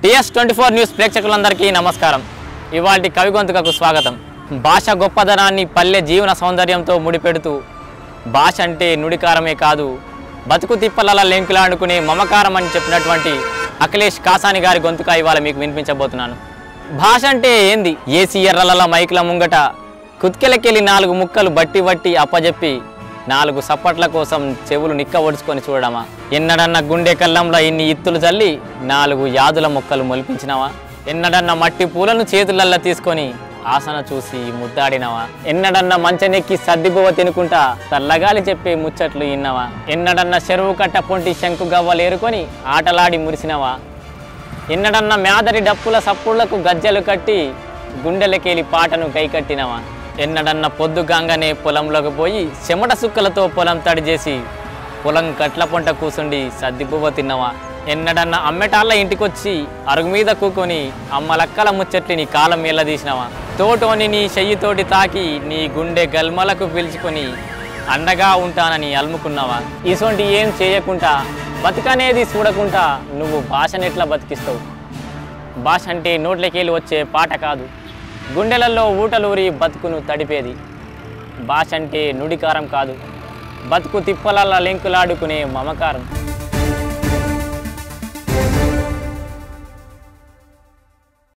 DS twenty four news ప్రేక్షకులందరికీ నమస్కారం ఇవాటి కవి గొంతుకకు స్వాగతం భాష గొప్పదనాన్ని పల్లె జీవన సౌందర్యంతో ముడిపెడుతూ భాష అంటే నుడికారమే కాదు బతుకు తిప్పలలా లెంకులాడుకునే మమకారం అని చెప్పినటువంటి అఖిలేష్ కాసాని గారి గొంతుక ఇవాళ మీకు వినిపించబోతున్నాను భాష అంటే ఏంది ఏసీ ఎర్రలల మైకుల ముంగట కుత్కెలకెళ్ళి నాలుగు ముక్కలు బట్టి బట్టి అప్పజెప్పి నాలుగు సప్పట్ల కోసం చెవులు నిక్క ఒడుచుకొని చూడడమా ఎన్నడన్న గుండె కల్లంలో ఇన్ని ఇత్తులు చల్లి నాలుగు యాదుల మొక్కలు మొలిపించినవా ఎన్నడన్న మట్టి పూలను చేతులల్లా తీసుకొని ఆసన చూసి ముద్దాడినవా ఎన్నడన్న మంచనెక్కి సర్దిబువ్వ తినుకుంటా చల్లగాలి చెప్పే ముచ్చట్లు ఇన్నవా ఎన్నడన్న చెరువు కట్ట పొంటి శంకు గవ్వలు ఏరుకొని ఆటలాడి మురిసినవా ఎన్నడన్న మేదరి డప్పుల సప్పుళ్లకు గజ్జెలు కట్టి గుండెలకేలి పాటను కైకట్టినవా ఎన్నడన్న పొద్దుగాంగానే పొలంలోకి పోయి చెమట సుక్కలతో పొలం తడి చేసి పొలం గట్ల పొంట కూసుండి సద్దిపువ్వ తిన్నవా ఎన్నడన్న అమ్మెటాళ్ళ ఇంటికొచ్చి అరుగు మీద కూకొని అమ్మలక్కల ముచ్చట్లిని కాలం తీసినవా తోటోని నీ చెయ్యితోటి తాకి నీ గుండె గల్మలకు పిలుచుకొని అండగా ఉంటానని అలుముకున్నావా ఇసొంటి ఏం చేయకుండా బతుకనేది చూడకుండా నువ్వు భాషనెట్లా బతికిస్తావు భాష అంటే నోట్లకెళ్ళి వచ్చే పాట కాదు గుండెలలో ఊటలూరి బతుకును తడిపేది భాష అంటే నుడికారం కాదు బతుకు తిప్పలల్ల లెంకులాడుకునే మమకారం